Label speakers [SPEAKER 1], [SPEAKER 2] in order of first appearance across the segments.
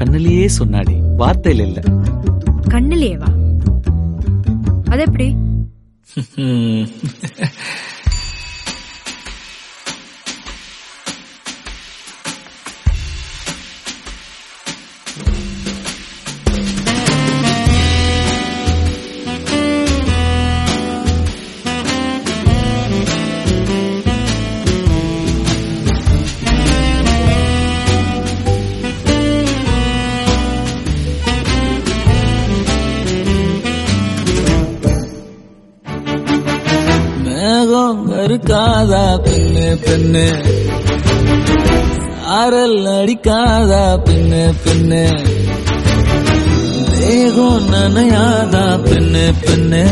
[SPEAKER 1] கண்ணிலேயே சொன்னாடி வார்த்தையில இல்ல
[SPEAKER 2] கண்ணுலயேவா அது எப்படி
[SPEAKER 1] ஹம். மேகம் இருக்காதா பெண்ணு பெண்ணு சாரல் அடிக்காதா பெண்ணு பெண்ணு தேகம் நனையாதா பெண்ணு பெண்ணு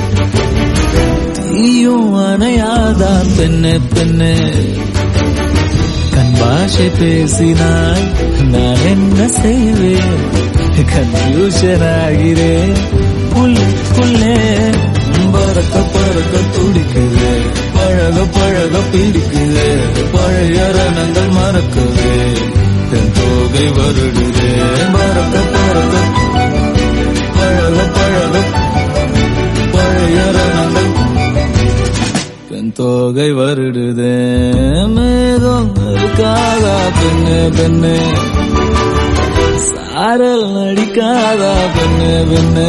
[SPEAKER 1] தீயும் அணையாதா பெண்ணு பெண்ணு கண் பாஷை பேசினால் நான் என்ன செய்வேன் கன்ஃபியூஷன் ஆகிறேன் புல்லுக்குள்ளே பறக்க பறக்க துடிக்குது பழக பழக பிடிக்குது பழைய ரணங்கள் மறக்குது தென் தோகை வருடுது பறக்க பறக்க பழக பழக பழைய ரணங்கள் பெண் தோகை வருடுதே மேகம் இருக்காதா பெண்ணு பெண்ணு சாரல் அடிக்காதா பெண்ணு பெண்ணு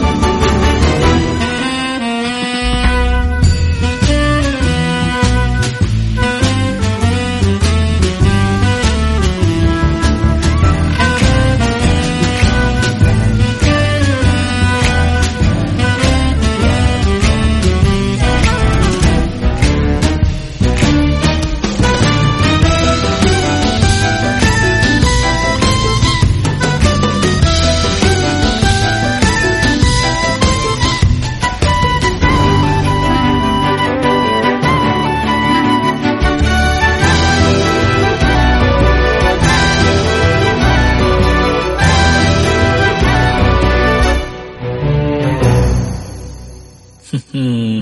[SPEAKER 1] ஹம்.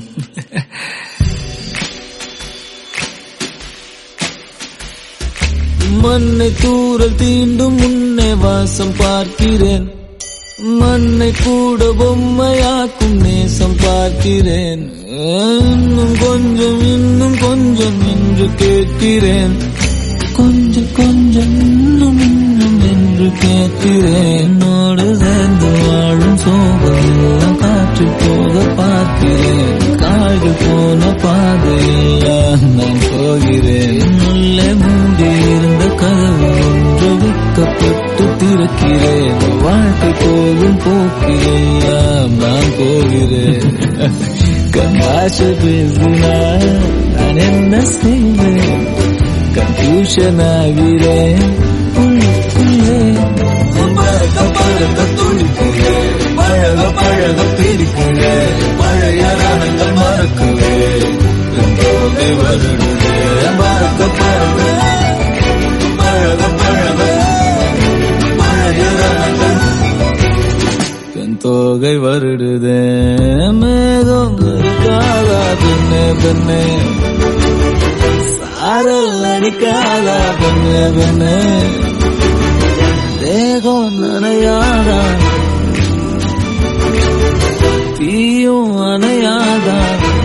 [SPEAKER 1] மண்ணை தூரல் தீண்டும் முன்னே வாசம் பார்க்கிறேன் மண்ணை கூட பொம்மையாக்கும் நேசம் பார்க்கிறேன் இன்னும் கொஞ்சம் இன்னும் கொஞ்சம் என்று கேட்கிறேன் கொஞ்சம் கொஞ்சம் இன்னும் இன்னும் என்று கேட்கிறேன் என்னோடு சேர்ந்து வாழும் சோகம் எல்லாம் காற்றில் போக பார்க்கிறேன் காய்கள் போன பாதையெல்லாம் நான் போகிறேன் உள்ளே மூடி இருந்த கதவு ஒன்று விற்கப்பட்டு திறக்கிறேன் வாழ்க்கை போகும் போக்கிறேன் நான் போகிறேன் கண்ணாச பேசினால் நான் என்ன செய்வேன் கன்ஃபியூஷன் ஆகிறேன் உள்ளுக்குள்ளே பறக்க பறக்க துடிக்கிறேன் பழக பழக பிடிக்கிறேன் பழைய ரணங்கள் மறக்குவேன் போதை வருடுதே பறக்க பறக்க பழக பழக பழைய ரணங்கள் பெண் தோகை வருடுதே மேகம் இருக்காதா பெண்ணே பெண்ணே சாரல் அடிக்காதா பெண்ணே பெண்ணே தேகம் நனையாதா தீயும் அணையாதா